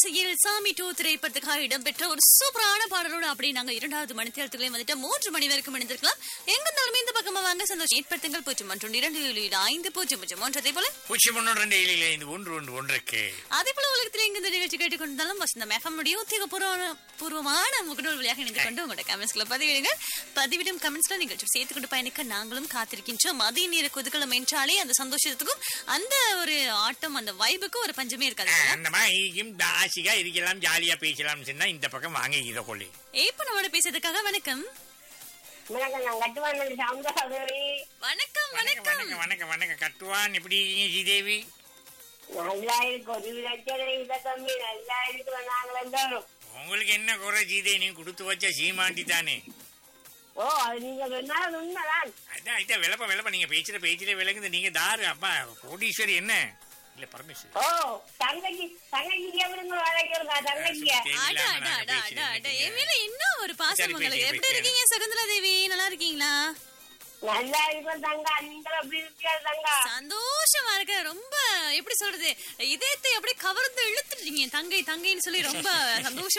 இசையில் சாமி டூ திரைப்படத்துக்காக இடம்பெற்ற ஒரு சூப்பரான பாடலோடு அப்படி நாங்க இரண்டாவது மணி தேர்தலையும் வந்துட்டு மூன்று மணி வரைக்கும் இணைந்திருக்கலாம் எங்க இருந்தாலுமே இந்த பக்கமா வாங்க சந்தோஷம் ஏற்படுத்துங்கள் பூஜ்ஜியம் ஒன்று இரண்டு ஏழு ஏழு ஐந்து பூஜ்ஜியம் பூஜ்ஜியம் ஒன்று அதே போல பூச்சி ஒன்று ரெண்டு ஏழு ஐந்து ஒன்று ஒன்று ஒன்றுக்கு அதே போல உலகத்தில் எங்க இந்த நிகழ்ச்சி கேட்டுக்கொண்டாலும் வசந்தம் எஃப்எம் உடைய உத்தியோகபூர்வ பூர்வமான முகநூல் வழியாக இணைந்து கொண்டு உங்களோட கமெண்ட்ஸ்களை பதிவிடுங்க பதிவிடும் கமெண்ட்ஸ்ல நிகழ்ச்சி சேர்த்து கொண்டு பயணிக்க நாங்களும் காத்திருக்கின்றோம் மதிய நேர குதுகலம் என்றாலே அந்த சந்தோஷத்துக்கும் அந்த ஒரு ஆட்டம் அந்த வைபுக்கும் ஒரு பஞ்சமே இருக்காது அந்த மாதிரி ஆசையா இருக்கலாம் ஜாலியா பேசலாம் சொன்னா இந்த பக்கம் வாங்க இதை கொள்ளி இப்ப நம்மளோட பேசுறதுக்காக வணக்கம் வணக்கம் நான் கட்டுவானது சௌந்தரி வணக்கம் வணக்கம் வணக்கம் வணக்கம் வணக்கம் வணக்கம் கட்டுவான் எப்படி இருக்கீங்க ஸ்ரீதேவி நல்லா இருக்கு ஒரு லட்சம் இதை கம்மி நல்லா இருக்கிறோம் நாங்கள் எல்லாரும் உங்களுக்கு என்ன குறை சீதை நீ கொடுத்து வச்ச சீமாண்டி தானே ஓ அது நீங்க சொன்னாலும் உண்மைதான் அதான் இதான் விளப்ப விளப்ப நீங்க பேச்சுற பேச்சிலே விளங்குது நீங்க தாரு அப்பா கோடீஸ்வரி என்ன இல்ல பரமேஸ்வரி ஓ தங்கச்சி தங்கச்சிக்கு எப்படிங்க வளைக்கிறதா தங்கச்சிய அடா அடா அடா அடா அடா என் மேல இன்னும் ஒரு பாசம் சரி, உங்களுக்கு பேசி, எப்படி பேசி. இருக்கீங்க சகுந்தலா தேவி நல்லா இருக்கீங்களா நல்லா இருக்கும் தங்க நீங்கள் எப்படி இருக்கியா தங்க சந்தோஷமா இருக்க ரொம்ப எப்படி சொல்றது இதயத்தை அப்படியே கவர்ந்து இழுத்துட்டீங்க தங்கை தங்கைன்னு சொல்லி ரொம்ப சந்தோஷமா